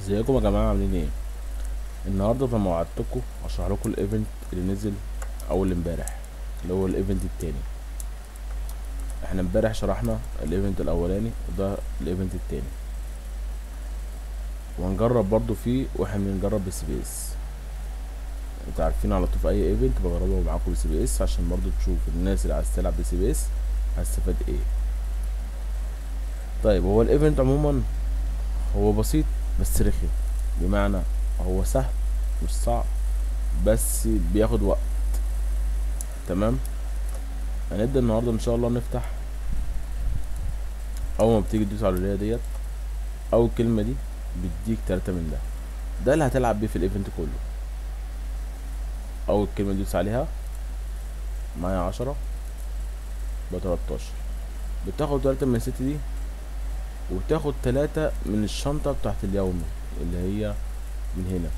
ازيكم يا جماعه عاملين ايه النهارده زي ما وعدتكم هشرح لكم الايفنت اللي نزل اول امبارح اللي هو الايفنت التاني احنا امبارح شرحنا الايفنت الاولاني وده الايفنت التاني وهنجرب برضو فيه واحنا بنجرب بسي بي اس انتوا عارفين على طول في اي ايفنت بجربه معاكم بسي بي اس عشان برضو تشوف الناس اللي عايز تلعب بسي بي اس هتستفاد ايه طيب هو الايفنت عموما هو بسيط بس رخم بمعنى هو سهل مش صعب بس بياخد وقت تمام هنبدأ النهاردة ان شاء الله نفتح اول ما بتيجي تدوس على الولاية ديت اول كلمة دي بيديك تلاتة من ده ده اللي هتلعب بيه في الايفنت كله اول كلمة تدوس عليها معايا عشرة بتلاتاشر بتاخد تلاتة من الست دي وتاخد تلاتة من الشنطة بتاعت اليومي اللي هي من هنا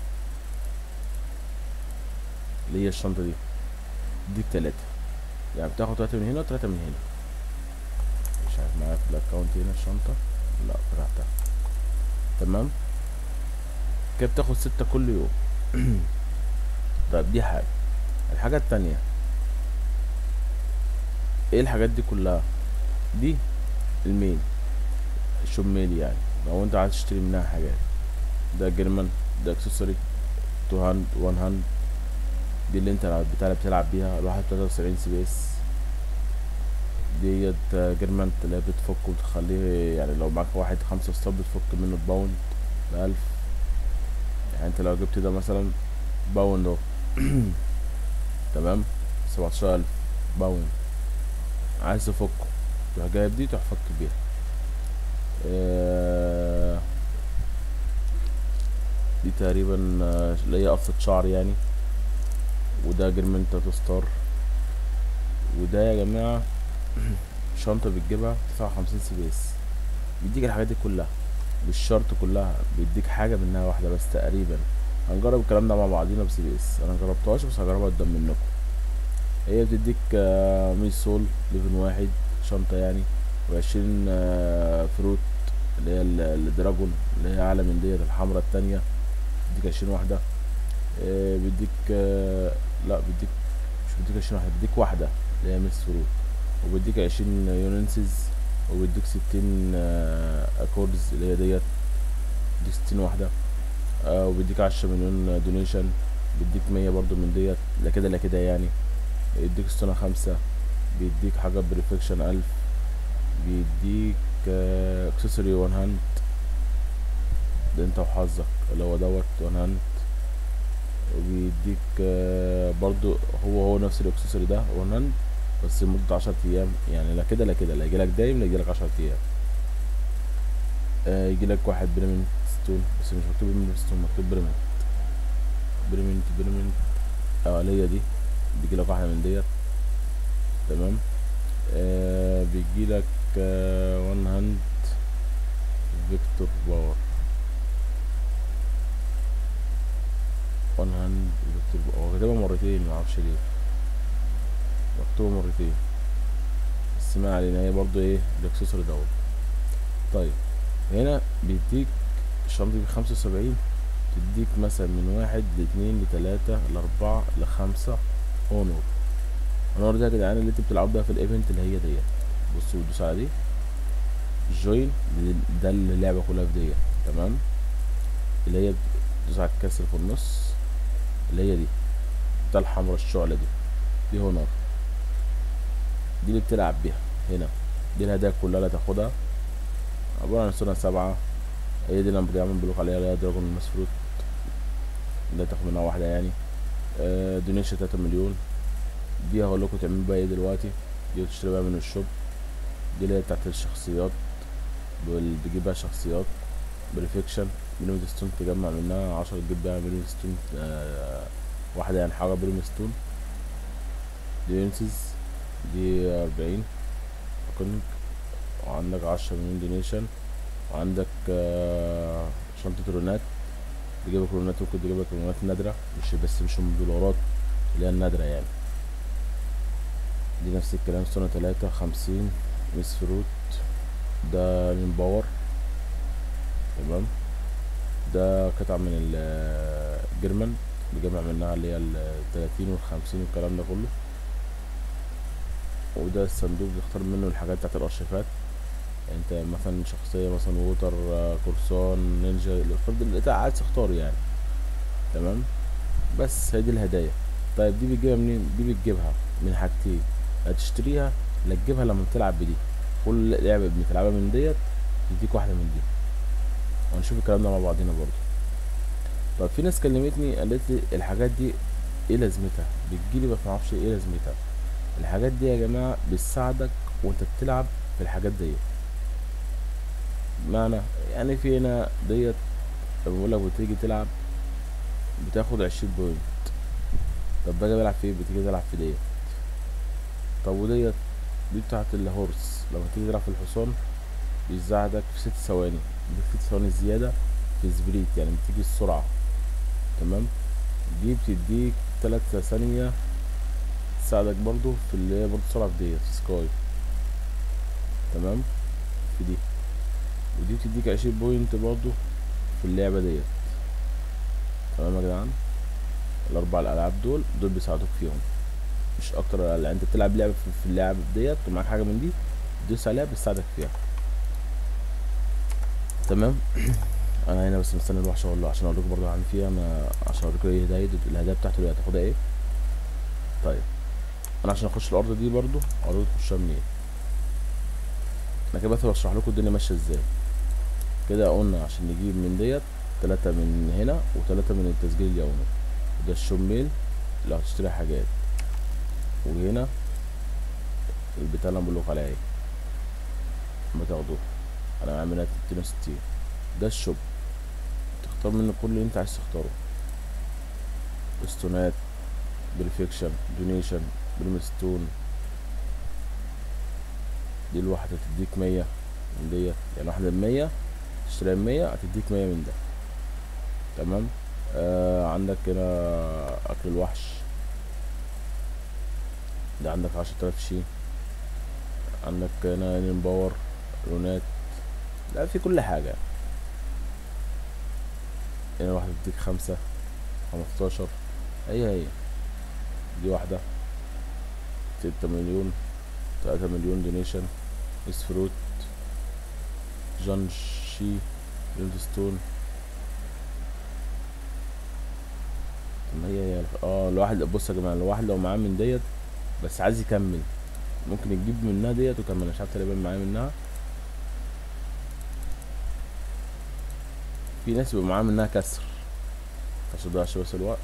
اللي هي الشنطة دي ديك تلاتة يعني بتاخد تلاتة من هنا وتلاتة من هنا مش عارف معايا في الاكونت هنا الشنطة لا فتحتها تمام كده بتاخد ستة كل يوم طيب دي حاجة الحاجة التانية ايه الحاجات دي كلها دي المين الشوب ميل يعني لو انت عايز تشتري منها حاجات ده جيرمان ده اكسسوري تو هاند وان هاند دي اللي انت بتلعب بتلعب بيها الواحد تلاتة وسبعين سي بي اس ديت جيرمان اللي هي بتفك وتخليه يعني لو معاك واحد خمسة ستار بتفك منه باوند بألف يعني انت لو جبت ده مثلا باوند اهو تمام سبعتاشر ألف باوند عايز تفكه تروح جايب دي تروح فك بيها آه دي تقريبا اللي هي قصة شعر يعني وده جرمنت ستار وده يا جماعة شنطة بتجيبها تسعة وخمسين سي بي اس بيديك الحاجات دي كلها مش شرط كلها بيديك حاجة منها واحدة بس تقريبا هنجرب الكلام ده مع بعضينا بسي بي اس انا مجربتهاش بس هجربها قدام منكم هي بتديك مية سول ليفل واحد شنطة يعني وعشرين فروت اللي هي الدراجون اللي هي اعلى من ديت الحمرا التانية بيديك عشرين واحدة اه بيديك اه لا بيديك مش بيديك عشرين واحدة بيديك واحدة اللي هي ميس فروت وبيديك عشرين يوننسز وبيديك ستين اه اكوردز اللي هي ديت بيديك ستين واحدة اه وبيديك عشرة مليون دونيشن بيديك مية برضو من ديت لا كده لا كده يعني بيديك ستونة خمسة بيديك حاجة بريفكشن ألف بيديك اكسسوري وان هاند ده انت وحظك اللي هو دوت وان هاند وبيديك برضو هو هو نفس الاكسسوري ده وان هاند بس لمدة عشر ايام يعني لا كده لا كده لا يجيلك دايم لا يجيلك عشر ايام آه يجيلك واحد بريمنت ستون بس مش مكتوب بريمنت ستون مكتوب بريمنت بريمنت بريمنت اه اللي هي دي بيجيلك واحدة من ديت تمام آه بيجيلك وان هاند فيكتور باور وان هاند فيكتور باور هو كاتبها مرتين معرفش ليه مكتوبة مرتين بس ما علينا هي برضو ايه الاكسسوري دوت طيب هنا بيديك الشنطة دي بخمسة وسبعين تديك مثلا من واحد لاتنين لتلاتة لأربعة لخمسة اونر اونر ده يا جدعان اللي انت بتلعب بيها في الايفنت اللي هي ديت بصوا دوس على دي جوين ده اللعبة كلها في ديت تمام اللي هي دوس على الكسر في النص اللي هي دي ده الحمرا الشعلة دي دي هونر دي اللي بتلعب بيها هنا دي الهدايا كلها اللي هتاخدها عبارة عن سنة سبعة هي دي اللي بيعمل بلوك عليها اللي هي دراجون المسفروت اللي هتاخد منها واحدة يعني آه دونيشن تلاتة مليون دي هقول لكم تعملوا بقى ايه دلوقتي دي تشتري بقى من الشوب دي اللي هي بتاعت الشخصيات بتجيب بقى شخصيات بريفكشن مليون ستون تجمع منها عشرة تجيب بقى مليون ستون آه واحدة يعني حاجة مليون ستون دي يونسز دي أربعين كونك وعندك عشرة مليون دونيشن وعندك آه شنطة رونات تجيبك رونات ممكن تجيبك رونات نادرة مش بس مش من دولارات اللي هي النادرة يعني دي نفس الكلام سنة تلاتة خمسين ميس فروت ده من باور تمام ده قطع من ال- الجرمن بجمع منها اللي هي التلاتين والخمسين والكلام ده كله وده الصندوق بتختار منه الحاجات بتاعت الارشيفات انت مثلا شخصية مثلا ووتر آه، قرصان نينجا الاختار اللي انت عايز تختاره يعني تمام بس هي دي الهدايا طيب دي بتجيبها منين دي بتجيبها من حاجتين هتشتريها لا تجيبها لما بتلعب بدي كل لعبة بتلعبها من ديت يديك واحدة من دي وهنشوف الكلام ده مع بعضينا برضه طب في ناس كلمتني قالت لي الحاجات دي ايه لازمتها بتجيلي بس معرفش ايه لازمتها الحاجات دي يا جماعة بتساعدك وانت بتلعب في الحاجات ديت معنى يعني في هنا ديت لما بقولك بتيجي تلعب بتاخد عشرين بوينت طب باجي بلعب في ايه بتيجي تلعب في ديت طب وديت دي بتاعت الهورس لما تيجي تلعب في الحصان بيساعدك في ست ثواني بيديك ست ثواني زيادة في سبريت يعني بتيجي السرعة تمام دي بتديك تلاتة ثانية تساعدك برضو في اللي هي برضو سرعة في ديت في سكاي تمام في دي ودي بتديك عشرين بوينت برضو في اللعبة ديت تمام يا جدعان الأربع الألعاب دول دول بيساعدوك فيهم مش أكتر يعني أنت بتلعب لعبة في في اللعب ديت ومعاك حاجة من دي تدوس عليها بتساعدك فيها تمام انا هنا بس مستني الوحش والله عشان اوريكم برضه عن فيها انا عشان اوريكم ايه الهدايا دي- الهدايا بتاعته اللي هتاخدها ايه طيب انا عشان اخش الارض دي برضه اوريكم تخشها منين انا كده بس بشرح لكم الدنيا ماشيه ازاي كده قلنا عشان نجيب من ديت تلاتة من هنا وتلاتة من التسجيل اليومي وده الشوب ميل لو هتشتري حاجات وهنا البتاع اللي انا بقولك عليها ايه ما تاخدوها انا عاملها 260 ده الشوب تختار منه كل اللي انت عايز تختاره استونات بريفكشن دونيشن بريمستون دي الواحدة تديك مية من ديت يعني واحدة بمية تشتريها بمية هتديك مية من ده تمام آه عندك هنا أكل الوحش ده عندك عشرة آلاف شي عندك هنا انين باور رونات لا في كل حاجة هنا واحدة بتديك خمسة خمستاشر هي هي دي واحدة ستة مليون تلاتة مليون دونيشن اس فروت جان شي ستون ما هي هي اه الواحد بص يا جماعة الواحد لو معاه من ديت بس عايز يكمل ممكن يجيب منها ديت وكمل مش عارف تقريبا معاه منها في ناس بيبقى معاه منها كسر عشان مضيعش بس الوقت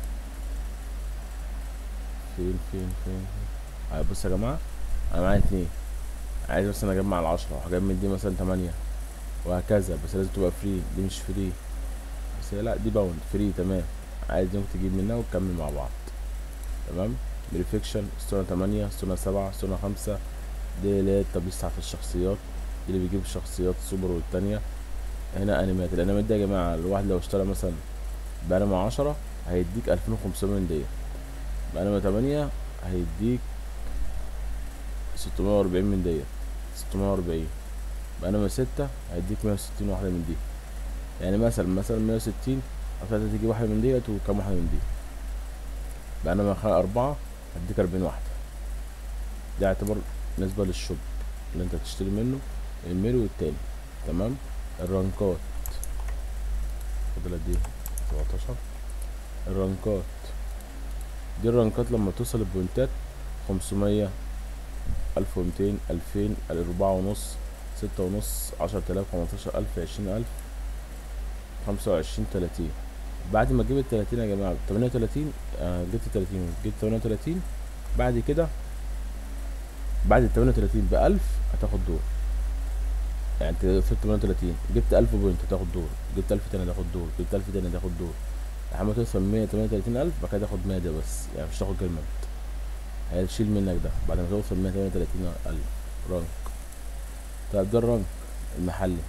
فين فين فين فين بص يا جماعة انا معايا اتنين عايز مثلا اجمع العشرة وهجمع دي مثلا تمانية وهكذا بس لازم تبقى فري دي مش فري بس هي لا دي باوند فري تمام عايز ممكن تجيب منها وتكمل مع بعض تمام بريفكشن ستونا تمانية ستونا سبعة ستونا خمسة دي اللي هي التبليس بتاعت الشخصيات دي اللي بيجيب الشخصيات السوبر والتانية هنا انيمات الانيمات دي يا جماعة الواحد لو اشترى مثلا بانما عشرة هيديك الفين وخمسمية من ديت بانما تمانية هيديك ستمية وأربعين من ديت ستمية وأربعين بانما ستة هيديك مية وستين واحدة من دي يعني مثلا مثلا مية وستين هتقدر تجيب واحدة من ديت وكام واحدة من دي بانما خ- أربعة هديك أربعين واحدة ده يعتبر بالنسبة للشوب اللي انت تشتري منه الميل والتاني تمام الرنكات فاضل قد ايه سبعتاشر الرنكات دي الرنكات لما توصل البوينتات خمسمية ألف ومتين ألفين أربعة ونص ستة ونص عشرة آلاف خمستاشر ألف عشرين ألف خمسة وعشرين تلاتين بعد ما تجيب التلاتين يا جماعة تمانية وتلاتين آه جبت تلاتين جبت تمانية وتلاتين بعد كده بعد التمانية وتلاتين بألف هتاخد دور يعني انت في التمانية وتلاتين جبت ألف بوينت هتاخد دور جبت ألف تاني هتاخد دور جبت ألف تاني هتاخد دور لحد ما توصل مية تمانية وتلاتين ألف بعد كده تاخد مية ده بس يعني مش تاخد كلمة هيشيل منك ده بعد ما توصل مية تمانية وتلاتين ألف رانك طيب ده الرانك المحلي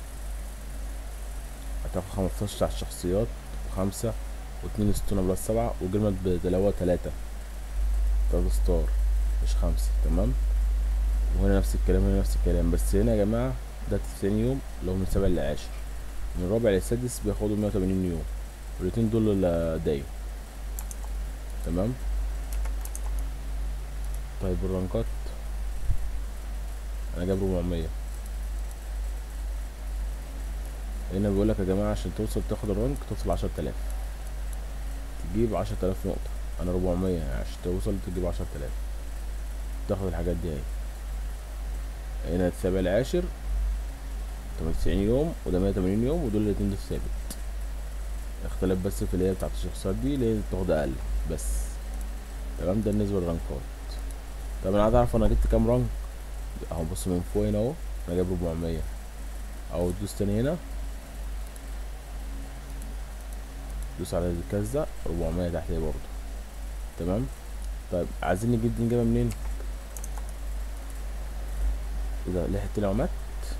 هتاخد خمستاشر بتاع الشخصيات وخمسة واتنين ستونة بلس سبعة وجرمت بدلاوة تلاتة تلاتة ستار مش خمسة تمام وهنا نفس الكلام وهنا نفس الكلام بس هنا يا جماعة ده تاني يوم اللي هو من سبع لعاشر من الرابع للسادس بياخدوا 180 يوم والاتنين دول ال- دايم تمام طيب الرنكات انا جايب 400 هنا بيقول لك يا جماعه عشان توصل تاخد الرانك توصل 10000 تجيب 10000 نقطه انا 400 يعني عشان توصل تجيب 10000 تاخد الحاجات دي اهي هنا السابع العاشر 98 يوم وده 180 يوم ودول الاتنين دول ثابت اختلاف بس في اللي هي بتاعت الشخصيات دي اللي هي تاخد اقل بس تمام ده بالنسبه للرانكات طب انا عايز اعرف انا جبت كام رانك اهو بص من فوق هنا اهو انا جايب 400 او تدوس تاني هنا دوس على الكاس ده 400 تحت اهي برضه تمام طيب عايزين نجيب دي نجيبها منين ايه ده ليه طلع مات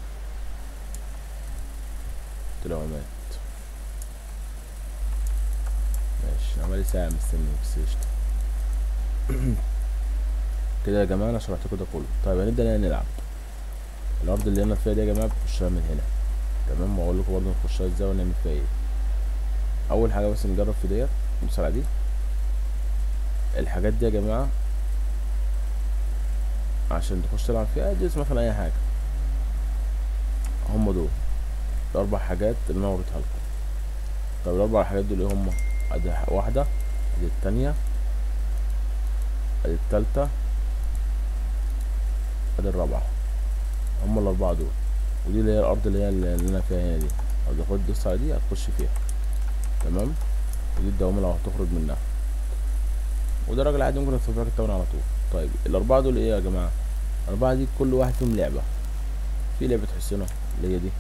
طلع مات ماشي عمالي ساعة مستني بس قشطة كده يا جماعة انا شرحت لكم ده كله طيب هنبدأ هنا نلعب الارض اللي انا فيها دي يا جماعة بنخشها من هنا تمام واقول لكم برضه نخشها ازاي ونعمل فيها ايه اول حاجة بس نجرب في ديت ندوس على دي الحاجات دي يا جماعة عشان تخش تلعب فيها دوس مثلا اي حاجة هم دول الاربع حاجات اللي انا وريتها لكم طب الاربع حاجات دول ايه هم ادي واحدة ادي التانية ادي التالتة ادي الرابعة هم الاربعة دول ودي اللي هي الارض اللي هي اللي انا فيها هنا دي لو دخلت دوس على دي هتخش فيها تمام ودي الدوامة اللي هتخرج منها وده راجل عادي ممكن يتصفى لك التمن على طول طيب الاربعة دول ايه يا جماعة الاربعة دي كل واحد فيهم لعبة في لعبة حسنة اللي هي دي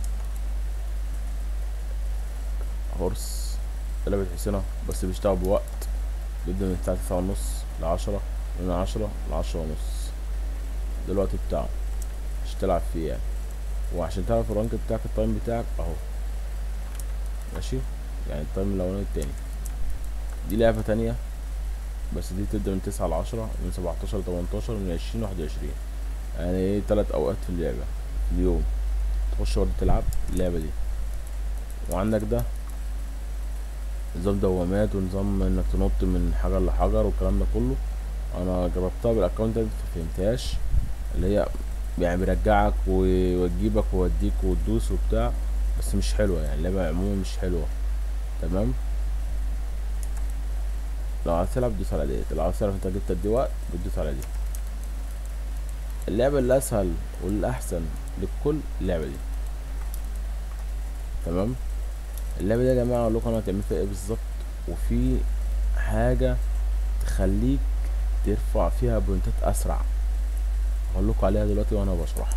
هورس لعبة حسنة بس بيشتغل بوقت بيبدأ من الساعة تسعة ونص لعشرة من عشرة لعشرة ونص ده الوقت بتاعه عشان تلعب فيه يعني وعشان تعرف الرانك بتاعك التايم بتاعك اهو ماشي يعني التايم الاولاني التاني دي لعبة تانية بس دي تبدأ من تسعة لعشرة من سبعتاشر لتمنتاشر من عشرين لواحد وعشرين يعني ايه تلات اوقات في اللعبة في اليوم تخش برضه تلعب اللعبة دي وعندك ده نظام دوامات ونظام انك تنط من حجر لحجر والكلام ده كله انا جربتها بالاكونت ده مفهمتهاش اللي هي يعني بيرجعك ويجيبك ويوديك وتدوس وبتاع بس مش حلوة يعني اللعبة عموما مش حلوة تمام لو عايز تلعب دوس على ديت لو عايز تعرف انت جبت قد ايه وقت بتدوس على دي اللعبة الاسهل والاحسن للكل اللعبة دي تمام اللعبة دي يا جماعة اقول لكم انا هتعمل فيها ايه بالظبط وفي حاجة تخليك ترفع فيها بوينتات اسرع هقول لكم عليها دلوقتي وانا بشرحها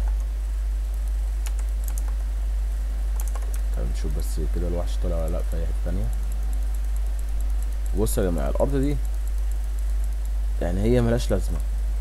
طيب نشوف بس كده الوحش طلع ولا لا في اي حته تانية بصوا يا جماعه الارض دي يعني هي ملهاش لازمه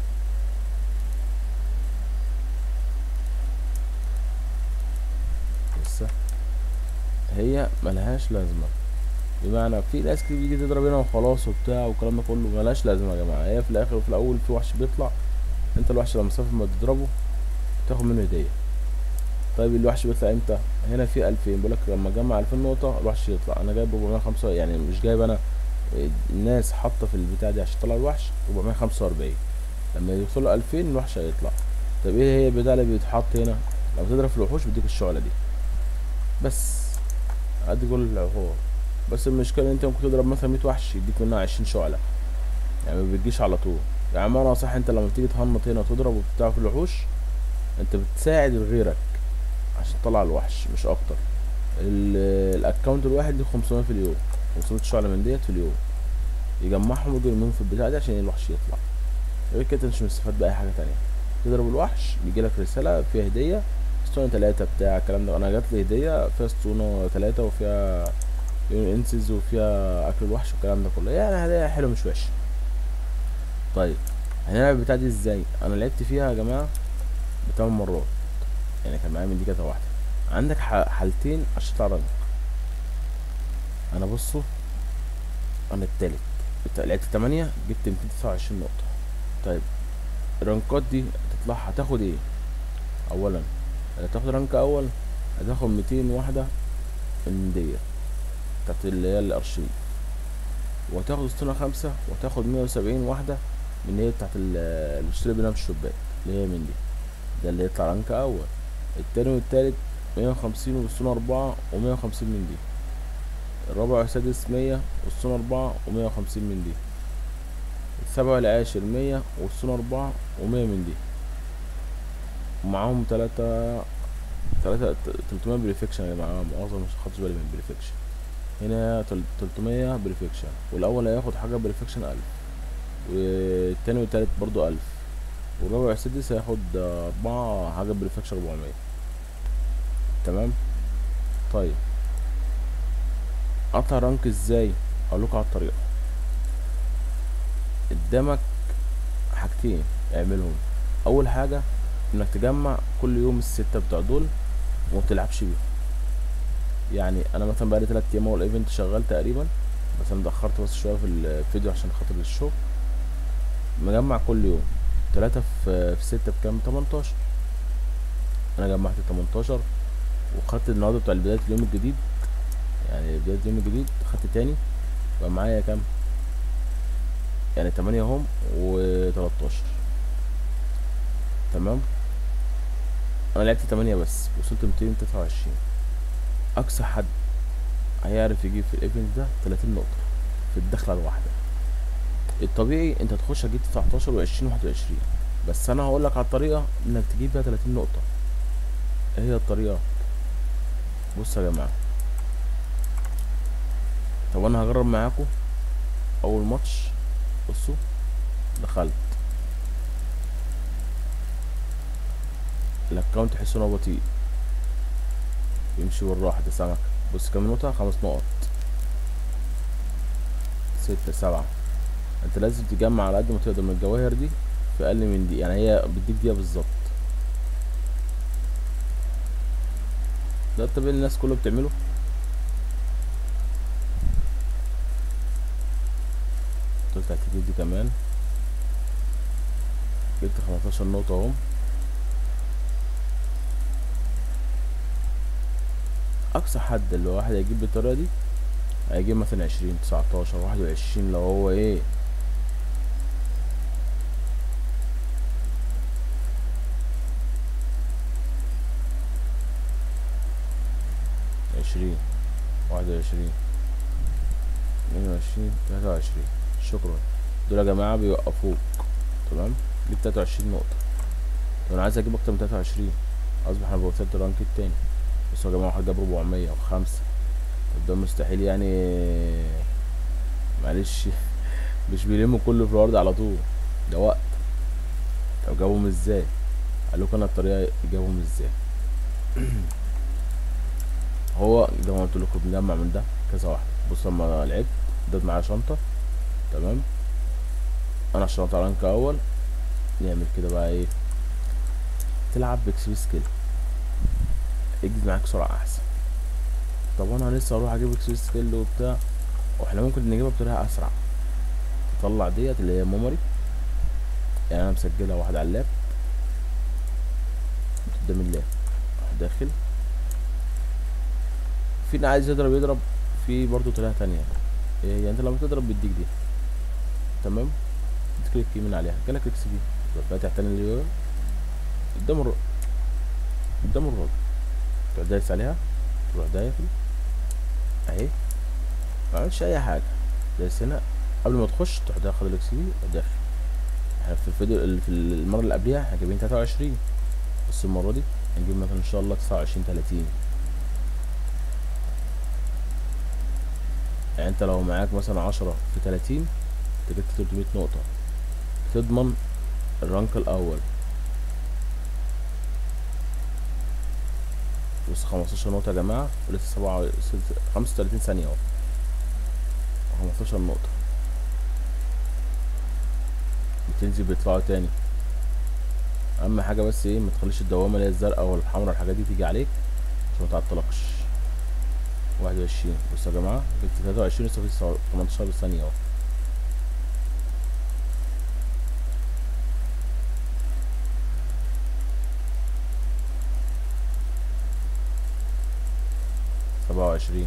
لسه هي ملهاش لازمه بمعنى في ناس كتير بيجي تضرب هنا وخلاص وبتاع والكلام ده كله ملهاش لازمه يا جماعه هي في الاخر وفي الاول في وحش بيطلع انت الوحش لما مسافر ما تضربه تاخد منه هديه طيب الوحش بيطلع امتى هنا في 2000 بيقول لك لما اجمع 2000 نقطه الوحش يطلع انا جايب 405 يعني مش جايب انا الناس حاطه في البتاع دي عشان تطلع الوحش 445 لما يوصلوا 2000 الوحش هيطلع طب ايه هي البتاع اللي بيتحط هنا لما تضرب في الوحوش بيديك الشعله دي بس ادي كل الحوار بس المشكله ان انت ممكن تضرب مثلا 100 وحش يديك منها 20 شعله يعني ما بتجيش على طول يعني معنى صح انت لما تيجي تهنط هنا وتضرب وبتاع في الوحوش انت بتساعد غيرك عشان تطلع الوحش مش اكتر ال- الاكونت الواحد ليه 500 في اليوم 500 شعله من ديت في اليوم يجمعهم ويجوا يرميهم في البتاع ده عشان الوحش يطلع غير كده انت مش مستفاد باي حاجه تانية تضرب الوحش بيجيلك رساله فيها هديه اسطوانه تلاتة بتاع الكلام ده انا جات لي هديه فيها اسطوانه تلاتة وفيها انسز وفيها اكل الوحش والكلام ده كله يعني هديه حلوه مش وحشه طيب هنلعب البتاع دي ازاي انا لعبت فيها يا جماعه بتمن مرات يعني كان معايا من دي كده واحده عندك ح- حالتين عشان تطلع رانك انا بصوا انا التالت بت- لعبت تمانية جبت ميتين تسعة وعشرين نقطة طيب الرانكات دي هتطلع هتاخد ايه اولا هتاخد رانك اول هتاخد ميتين واحدة من ديت بتاعت اللي هي الارشيف وهتاخد اسطوانة خمسة وتاخد مية وسبعين واحدة من اللي هي بتاعت ال- اللي بتشتري بينها في الشباك اللي هي من دي ده اللي يطلع رانك اول التاني والتالت مية وخمسين واسطوانة اربعة ومية وخمسين من دي الرابع والسادس مية واسطوانة اربعة ومية وخمسين من دي السابع والعاشر مية واسطوانة اربعة ومية من دي ومعاهم تلاتة تلاتة تلتمية بريفكشن يا جماعة معظم مش خدتش بالي من بريفكشن هنا تل- تلتمية بريفكشن والأول هياخد حاجة بريفكشن ألف والتاني والتالت برضو ألف والرابع والسادس هياخد أربعة حاجة بريفكشن أربعمية تمام طيب أطلع رانك ازاي أقولكوا على الطريقة قدامك حاجتين اعملهم أول حاجة إنك تجمع كل يوم الستة بتوع دول وما تلعبش بيهم يعني انا مثلا بقالي تلات ايام اهو الايفنت شغال تقريبا بس انا اتاخرت بس شويه في الفيديو عشان خاطر الشغل مجمع كل يوم تلاتة في في ستة بكام تمنتاشر انا جمعت تمنتاشر وخدت النهارده بتاع بداية اليوم الجديد يعني بداية اليوم الجديد خدت تاني بقى معايا كام يعني تمانية اهم وتلاتاشر تمام انا لعبت تمانية بس وصلت ميتين تسعة وعشرين اقصى حد هيعرف يجيب في الايفنت ده 30 نقطة في الدخلة الواحدة الطبيعي انت تخش هتجيب 19 و20 و21 بس انا هقول لك على الطريقة انك تجيب بيها 30 نقطة ايه هي الطريقة بصوا يا جماعة طب انا هجرب معاكم اول ماتش بصوا دخلت الاكونت تحس ان هو بطيء يمشي بالراحة ده سمكة بص كام نقطة خمس نقط ستة سبعة انت لازم تجمع على قد ما تقدر من الجواهر دي في اقل من دي يعني هي بتديك دقيقة بالظبط ده الطبيعي اللي الناس كلها بتعمله طلعت التكتيك دي كمان جبت خمستاشر نقطة اهم اقصى حد اللي واحد هيجيب بالطريقه دي هيجيب مثلا عشرين تسعتاشر واحد وعشرين لو هو ايه عشرين واحد وعشرين اتنين وعشرين تلاتة وعشرين شكرا دول يا جماعة بيوقفوك تمام جبت تلاتة وعشرين نقطة طب انا عايز اجيب اكتر من تلاتة وعشرين اصبح انا وصلت الرانك التاني بصوا يا جماعة واحد جاب ربعمية وخمسة طب ده مستحيل يعني معلش مش بيلموا كله في الارض على طول ده وقت طب جابهم ازاي قال لكم انا الطريقة جابهم ازاي هو زي ما قلت لكم بنجمع من ده كذا واحدة بص لما لعبت ادت معايا شنطة تمام انا عشان اطلع رانك اول نعمل كده بقى ايه تلعب بكسبي سكيل يجي معاك سرعة احسن طب انا لسه اروح اجيب اكسبي سكيل وبتاع واحنا ممكن نجيبها بطريقة اسرع تطلع ديت اللي هي ميموري يعني انا مسجلها واحد على اللاب قدام اللاب اروح داخل في اللي عايز يضرب يضرب في برضو طريقة تانية إيه يعني انت لما تضرب بيديك دي تمام تكليك يمين عليها جالك اكس بي تروح فاتح تاني اللي هو قدام الر... قدام الراجل تروح دايس عليها تروح داخل اهي ما عملتش اي حاجة دايس هنا قبل ما تخش تروح داخل الاكس بي وداخل احنا في الفيديو في المرة اللي قبلها احنا جايبين تلاتة وعشرين بس المرة دي هنجيب مثلا ان شاء الله تسعة وعشرين تلاتين يعني انت لو معاك مثلا عشرة في تلاتين انت جبت تلتمية نقطة تضمن الرانك الأول بص خمستاشر نقطة يا جماعة ولسه سبعة خمسة وتلاتين ثانية اهو خمستاشر نقطة بتنزل بيطلعوا تاني أهم حاجة بس ايه متخليش الدوامة اللي هي الزرقاء والحمرا الحاجات دي تيجي عليك عشان متعطلكش واحد وعشرين بصوا يا جماعة جبت تلاتة وعشرين لسه في تمنتاشر ثانية اهو سبعة وعشرين وعشرين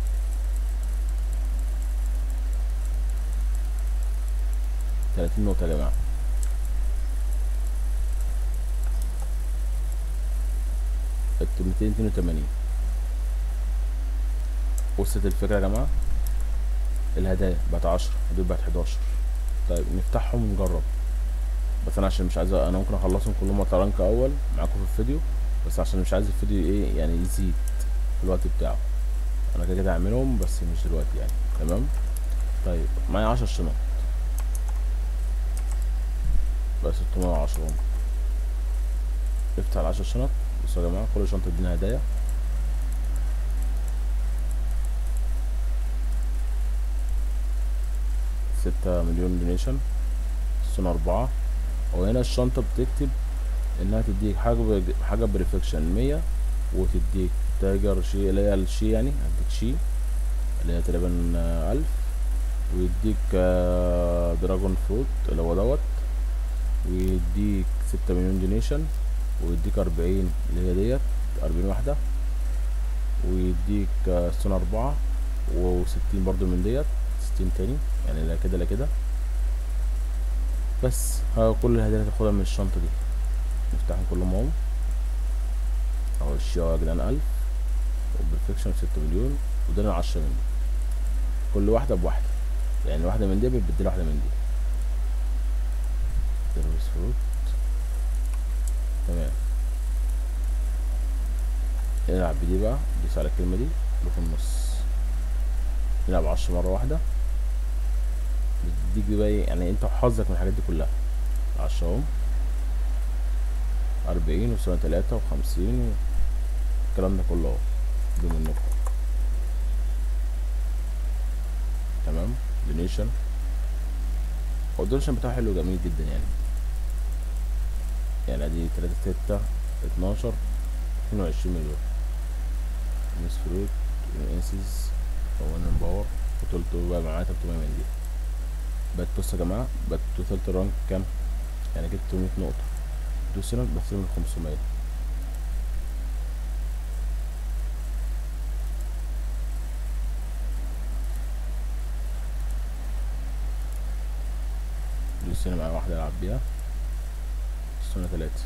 تلاتين نقطة يا جماعة انتوا ميتين اتنين وتمانين وصلت الفكرة يا جماعة الهدايا بقت عشرة دول بقت حداشر طيب نفتحهم ونجرب بس انا عشان مش عايز انا ممكن اخلصهم كلهم طرنك اول معاكم في الفيديو بس عشان مش عايز الفيديو ايه يعني يزيد في الوقت بتاعه انا كده كده هعملهم بس مش دلوقتي يعني تمام طيب معايا عشر شنط بس ستمية وعشرة هم افتح العشر شنط بصوا يا جماعة كل شنطة ادينا هدايا ستة مليون دونيشن السنة أربعة وهنا الشنطة بتكتب إنها تديك حاجة ب- حاجة بريفكشن مية وتديك تاجر شي اللي هي الشي يعني هديك شي اللي هي تقريبا آه، ألف ويديك آه، دراجون فروت اللي هو دوت ويديك ستة مليون دونيشن ويديك أربعين اللي هي ديت أربعين واحدة ويديك آه، السنة أربعة وستين برضو من ديت ستين تاني يعني لا كده لا كده بس ها كل الهدايا اللي هتاخدها من الشنطة دي نفتحهم كلهم اهم اهو الشيا يا جدعان ألف وبرفكشن ستة مليون ودول عشرة من دي كل واحدة بواحدة يعني واحدة من دي بتبدل واحدة من دي دروس فروت تمام نلعب بدي بقى دوس على الكلمة دي اللي في النص نلعب عشرة مرة واحدة بتديك دي بقى إيه، يعني انت وحظك من الحاجات دي كلها عشرة اهم أربعين وسنة تلاتة وخمسين الكلام ده كله اهو بدون منكم تمام دونيشن هو الدونيشن بتاعه حلو جميل جدا يعني يعني ادي تلاتة ستة اتناشر اتنين وعشرين مليون ميس فروت انسيز وان باور وتلتو بقى معاه تلتمية من دي بقت بصوا يا جماعة بقت وصلت الرانك كام يعني جبت 100 نقطة دوس هنا بس من 500 دوس هنا معايا واحدة ألعب بيها السنة تلاتة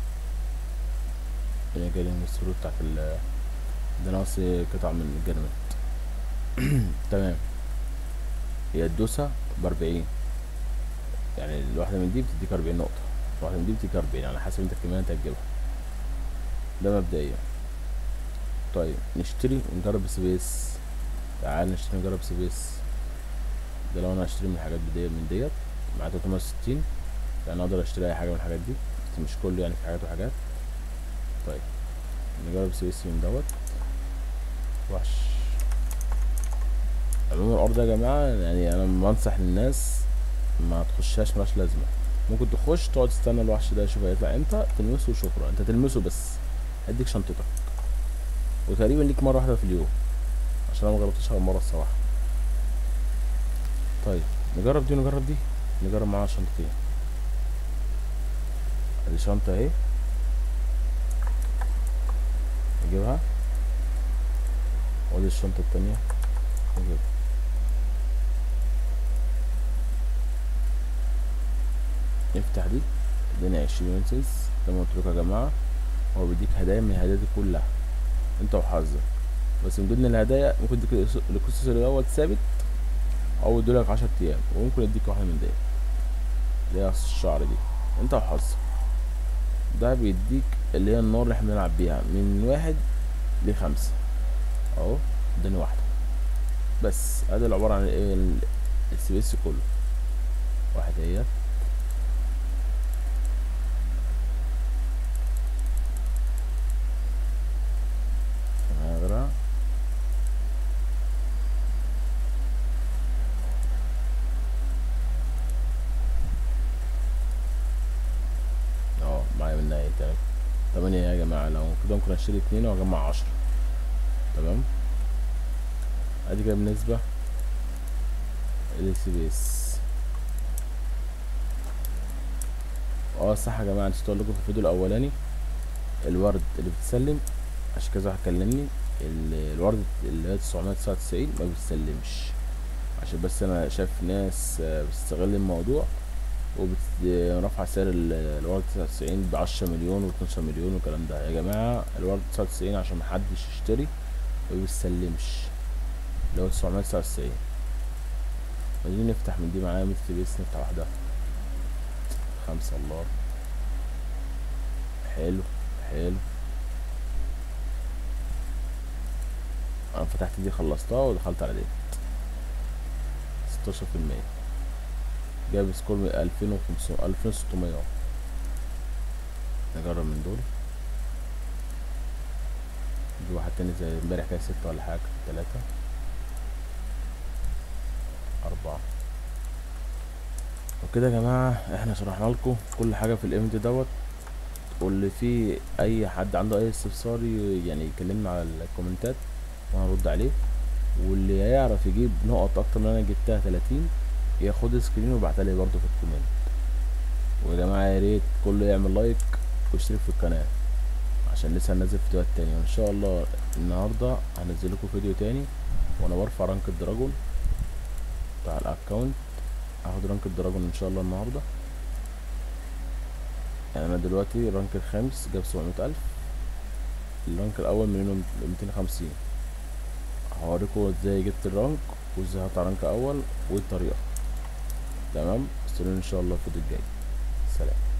هنا جالي من السرور بتاعت ال ده ناقص قطع من الجرمت تمام هي الدوسة بأربعين يعني الواحدة من دي بتديك أربعين نقطة الواحدة من دي بتديك أربعين على حسب انت الكمية اللي انت هتجيبها ده مبدئيا طيب نشتري ونجرب سبيس تعال نشتري نجرب سبيس ده لو انا هشتري من الحاجات دي من ديت معايا 360 يعني اقدر اشتري اي حاجة من الحاجات دي بس مش كله يعني في حاجات وحاجات طيب نجرب سبيس من دوت وحش عموما الارض يا جماعه يعني انا بنصح للناس ما تخشهاش ملهاش لازمه ممكن تخش تقعد تستنى الوحش ده يشوف هيطلع امتى تلمسه وشكرا انت تلمسه بس هديك شنطتك وتقريبا ليك مره واحده في اليوم عشان انا مجربتش غير مره الصراحه طيب نجرب دي ونجرب دي نجرب معاها شنطتين ادي شنطه اهي نجيبها وادي الشنطه التانية نجيبها نفتح دي ادينا عشرين ونسز زي ما قلت لكم يا جماعه هو بيديك هدايا من الهدايا دي كلها انت وحظك بس من ضمن الهدايا ممكن يديك الاكسسوار دوت ثابت او يدولك عشر ايام وممكن يديك واحده من دي اللي هي الشعر دي انت وحظك ده بيديك اللي هي النار اللي احنا بنلعب بيها من واحد لخمسة اهو اداني واحدة بس ادي اللي عبارة عن ايه ال- السبيس كله واحد اهيت غيرها اه معايا منها ايه تاني تمانية يا جماعة لو كده ممكن اشتري اتنين واجمع عشرة تمام ادي كده بالنسبة للسبيس اه صح يا جماعة نسيت اقول لكم في الفيديو الاولاني الورد اللي بتسلم عشان كذا واحد كلمني ال- الورد اللي هي 999 ما بتسلمش عشان بس انا شايف ناس آه، بتستغل الموضوع ورفع سعر ال- الورد 99 ب 10 مليون و 12 مليون والكلام ده يا جماعة الورد 99 عشان محدش يشتري ما بيسلمش اللي هو 999 عايزين نفتح من دي معايا ميت بيس نفتح واحدة خمسة الله حلو حلو انا فتحت دي خلصتها ودخلت على دي ستاشر في المية جايب سكور من ألفين وخمسمية ألفين وستمية نجرب من دول دي واحد تاني زي امبارح كده ستة ولا حاجة تلاتة أربعة وكده يا جماعة احنا شرحنا لكم كل حاجة في الايفنت دوت واللي فيه اي حد عنده اي استفسار ي- يعني يكلمنا على الكومنتات وانا هرد عليه واللي هيعرف يجيب نقط اكتر من انا جبتها 30 ياخد سكرين ويبعتها لي برضه في الكومنت ويا جماعه يا ريت كله يعمل لايك ويشترك في القناه عشان لسه هنزل فيديوهات تانية وان شاء الله النهارده هنزل لكم فيديو تاني وانا برفع رانك الدراجون بتاع الاكونت هاخد رانك الدراجون ان شاء الله النهارده يعني انا دلوقتي الرانك الخامس جاب 700 الف الرانك الاول مليون وميتين وخمسين هوريكم ازاي جبت الرانك وازاي هطلع رانك اول والطريقه تمام استنوني ان شاء الله في الفيديو الجاي سلام